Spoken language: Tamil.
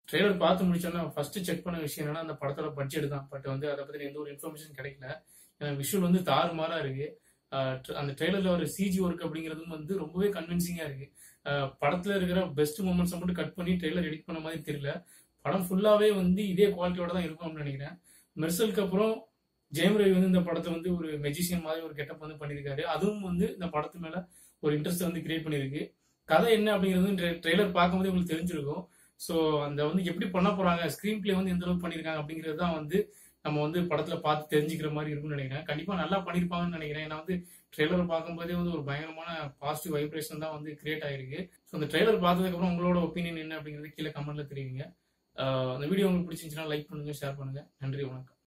ட்ரெய்லர் பார்த்து முடிச்சோன்னா ஃபர்ஸ்ட் செக் பண்ண விஷயம் என்னன்னா அந்த படத்தோட பட்ஜெட் தான் பட் வந்து அதை பத்தி எந்த ஒரு இன்ஃபர்மேஷன் கிடைக்கல ஏன்னா விஷுவல் வந்து தாறுமாறா இருக்கு ஆஹ் tr- அந்த ட்ரெய்லர்ல ஒரு சிஜி ஒர்க் அப்படிங்கிறதும் வந்து ரொம்பவே கன்வின்சிங்கா இருக்கு ஆஹ் படத்துல இருக்கிற பெஸ்ட் மூமெண்ட்ஸை மட்டும் கட் பண்ணி ட்ரெய்லர் எடிட் பண்ண மாதிரி தெரியல படம் ஃபுல்லாவே வந்து இதே குவாலிட்டியோட தான் இருக்கும்னு நினைக்கிறேன் மெர்சலுக்கு அப்புறம் ஜெயம் ரவி வந்து இந்த படத்தை வந்து ஒரு மெஜிஷியன் மாதிரி ஒரு கெட்டப் வந்து பண்ணியிருக்காரு அதுவும் வந்து இந்த படத்து மேல ஒரு இன்ட்ரெஸ்ட் வந்து கிரியேட் பண்ணியிருக்கு கதை என்ன அப்படிங்கிறது வந்து ட்ரெய்லர் பார்க்கும்போது உங்களுக்கு தெரிஞ்சிருக்கும் ஸோ அந்த வந்து எப்படி பண்ண போறாங்க ஸ்க்ரீன் பிளே வந்து எந்த அளவுக்கு பண்ணியிருக்காங்க அப்படிங்கிறது தான் வந்து நம்ம வந்து படத்துல பார்த்து தெரிஞ்சுக்கிற மாதிரி இருக்கும்னு நினைக்கிறேன் கண்டிப்பா நல்லா பண்ணியிருப்பாங்கன்னு நினைக்கிறேன் ஏன்னா வந்து ட்ரெய்லர் பார்க்கும்போதே வந்து ஒரு பயங்கரமான பாசிட்டிவ் வைப்ரேஷன் தான் வந்து கிரியேட் ஆயிருக்கு ஸோ அந்த ட்ரெய்லர் பார்த்ததுக்கப்புறம் உங்களோட ஒப்பீனியன் என்ன அப்படிங்கிறது கீழே கமெண்ட்ல தெரிவிங்க ஆஹ் அந்த வீடியோ உங்களுக்கு பிடிச்சிருந்துச்சுன்னா லைக் பண்ணுங்க ஷேர் பண்ணுங்க நன்றி வணக்கம்